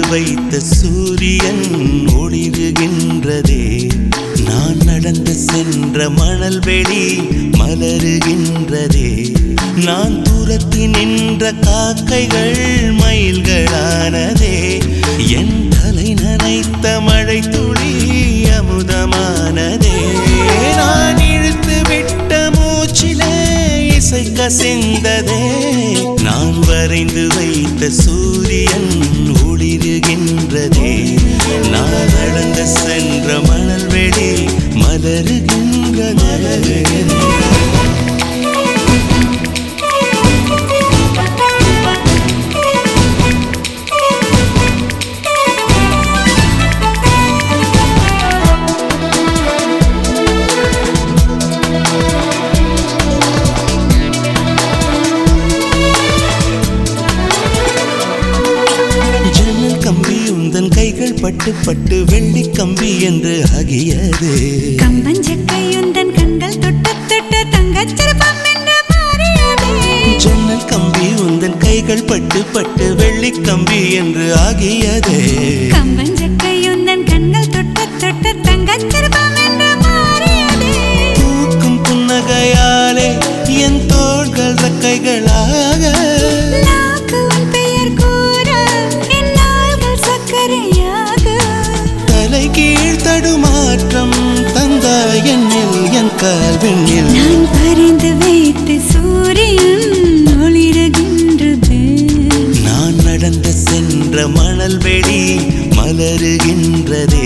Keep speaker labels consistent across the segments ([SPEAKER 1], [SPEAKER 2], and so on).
[SPEAKER 1] வைத்த சூரியன் ஒளிருகின்றதே நான் நடந்து சென்ற மணல் வெளி மலருகின்றதே நான் தூரத்தி நின்ற காக்கைகள் மயில்களானதே என் தலை நனைத்த மழை துளி அமுதமானதே நான் இழுத்து விட்ட மூச்சிலே இசை கசிந்ததே நான் வரைந்து வைத்த சூரியன் ஒளிருகின்றதே நான் நடந்து சென்ற மணல் வெளி மலருகின்றதே ஜன்னல் கம்பி உந்தன் கைகள் பட்டு பட்டு வெள்ளி கம்பி என்று ஆகியது
[SPEAKER 2] கம்பஞ்சக்கையுந்தன் கண்கள் தொட்டு தொட்டு தங்கச் சிற்பம் என்று மாறியதே
[SPEAKER 1] ஜன்னல் கம்பி உந்தன் கைகள் பட்டு பட்டு வெள்ளி கம்பி என்று ஆகியதே
[SPEAKER 2] கம்பஞ்சக்கையுந்தன் கண்கள் தொட்டு தொட்டு தங்கச் சிற்பம் என்று மாறியதே
[SPEAKER 1] பூக்கும் புன்னகையாலே என் தோள்கள் ரெக்கைகளாக
[SPEAKER 2] நாக்கு உன் பெயர் கூற என் நாள்கள் சர்க்கரையாக
[SPEAKER 1] தலை கீழ் தடுமாற்றம் தந்தாய் என்னில் என் கால்வெண்ணில்
[SPEAKER 2] நான் பறிந்து வைத்து சூரியன் ஒளிருகின்றது
[SPEAKER 1] நான் நடந்து சென்ற மணல் வெளி மலருகின்றதே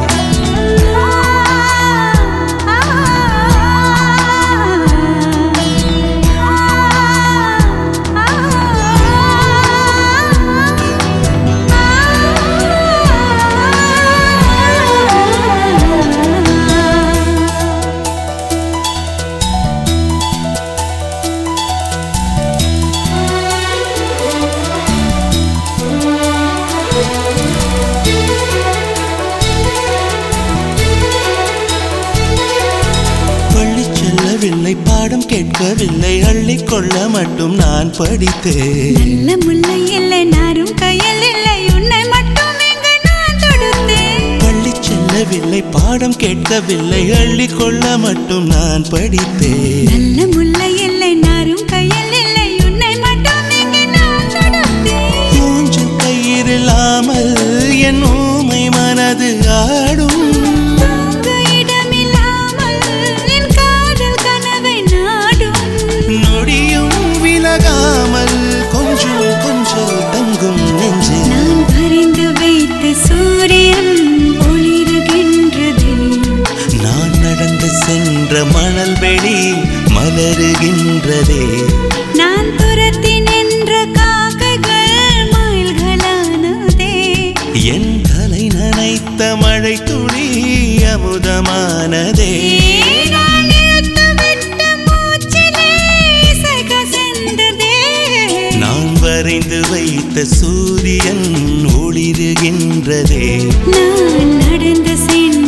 [SPEAKER 1] பள்ளி செல்லவில்லை பாடம் கேட்கவில்லை அள்ளிக்கொள்ள மட்டும் நான் படித்தேன்
[SPEAKER 2] நல்ல முல்லை இல்லை நாரும் கையில் இல்லை உன்னை மட்டும் இங்கு நான் தொடுத்தேன்
[SPEAKER 1] பள்ளி செல்லவில்லை பாடம் கேட்கவில்லை அள்ளிக்கொள்ள மட்டும் நான் படித்தேன்
[SPEAKER 2] நல்ல முல்லை இல்லை நாரும் கையில் இல்லை உன்னை மட்டும் இங்கு நான் தொடுத்தேன்
[SPEAKER 1] மூஞ்சல் கயிறில்லாமல் என் ஊமை மனது ஆடும்
[SPEAKER 2] தூங்க இடமில்லாமல் என் காதல் கனவை நாடும்
[SPEAKER 1] நொடியும் விலகாமல் கொஞ்சம் கொஞ்சம் தங்கும் நெஞ்சு
[SPEAKER 2] நான் பறிந்து வைத்த சூரியன் ஒளிருகின்றது
[SPEAKER 1] நான் நடந்து சென்ற மணல் வெளி மலருகின்றதே
[SPEAKER 2] நான் துரத்தி நின்ற காக்கைகள் மயில்களானதே
[SPEAKER 1] என் தலை நனைத்த மழை துளி அமுதமானதே
[SPEAKER 2] நான் இழுத்து விட்ட மூச்சிலே இசை கசிந்ததே.
[SPEAKER 1] நான் வரைந்து வைத்த சூரியன் ஒளிருகின்றதே
[SPEAKER 2] நான் நடந்து சென்ற